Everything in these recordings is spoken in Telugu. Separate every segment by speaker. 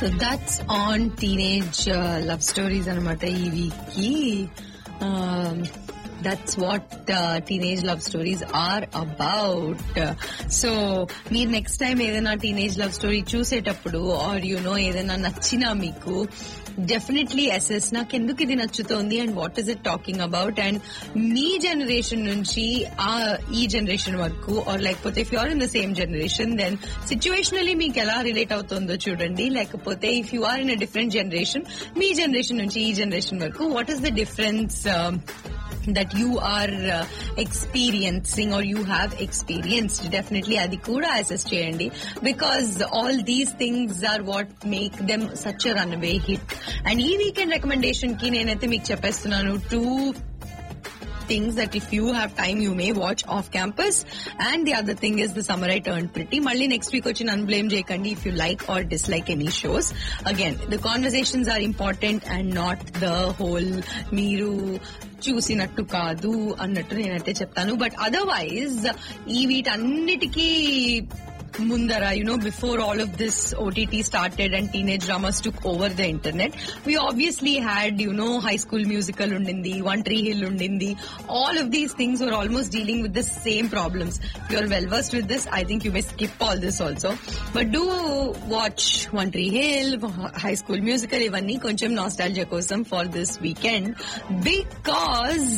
Speaker 1: So that's on teenage love stories అనమాట ఈ వీక్ కి that's what teenage love stories are about so మీరు నెక్స్ట్ టైం ఏదైనా టీనేజ్ లవ్ స్టోరీ చూసేటప్పుడు ఆర్ యు నో ఏదైనా నచ్చినా మీకు డెఫినెట్లీ ఎస్ఎస్ నాకు ఎందుకు ఇది నచ్చుతోంది and what is it talking about and మీ జనరేషన్ నుంచి ఆ ఈ జనరేషన్ వరకు ఆర్ లేకపోతే if you're in the same generation then situationally మీకు ఎలా రిలేట్ అవుతుందో చూడండి లేకపోతే if you are in a different generation మీ జనరేషన్ నుంచి ఈ జనరేషన్ వరకు what is the difference that you are uh, experiencing or you have experienced definitely అది కూడా అసెస్ చేయండి because all these things are what make them such a runaway hit and ఈ వీకెండ్ రికమెండేషన్ కి నేనైతే మీకు చెప్పేస్తున్నాను two things that if you have time you may watch off campus and the other thing is the summer I turned pretty మళ్ళీ నెక్స్ట్ వీక్ వచ్చి నన్ను బ్లేమ్ చేయకండి if you like or dislike any shows again the conversations are important and not the whole మీరు చూసినట్టు కాదు అన్నట్టు నేనైతే చెప్తాను బట్ అదర్వైజ్ ఈ వీటన్నిటికీ ముందర you know before all of this OTT started and teenage dramas took over the internet we obviously had you know high school musical undindi one tree hill undindi all of these things were almost dealing with the same problems if you're well versed with this I think you may skip all this also but do watch one tree hill high school musical ఇవన్నీ కొంచెం nostalgia కోసం for this weekend because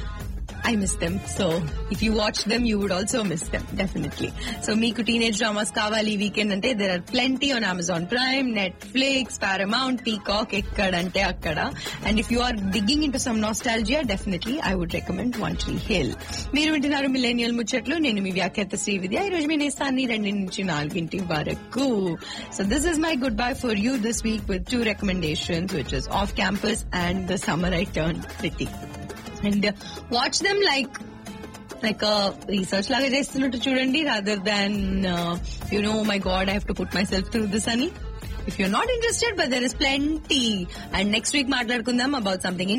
Speaker 1: I miss them. So if you watch them, you would also miss them, definitely. So మీకు టీనేజ్ డ్రామాస్ కావాలి వీకెండ్ అంటే there are plenty on Amazon Prime Netflix Paramount Peacock ఎక్కడంటే అక్కడ and if you are digging into some nostalgia definitely I would recommend One Tree Hill మీరు వింటున్నారు మిలేనియల్ ముచ్చట్లు నేను మీ వ్యాఖ్యాత శ్రీ విద్య ఈ రోజు మీ నేస్తాన్ని రెండు నుంచి నాలుగింటి వరకు so this is my goodbye for you this week with two recommendations which is Off Campus and The Summer I Turn Pretty and watch them like like research లాగా చేస్తున్నట్టు చూడండి rather than you know my god I have to put myself through this అని if you're not interested but there is plenty and next week మాట్లాడుకుందాం అబౌట్ సంథింగ్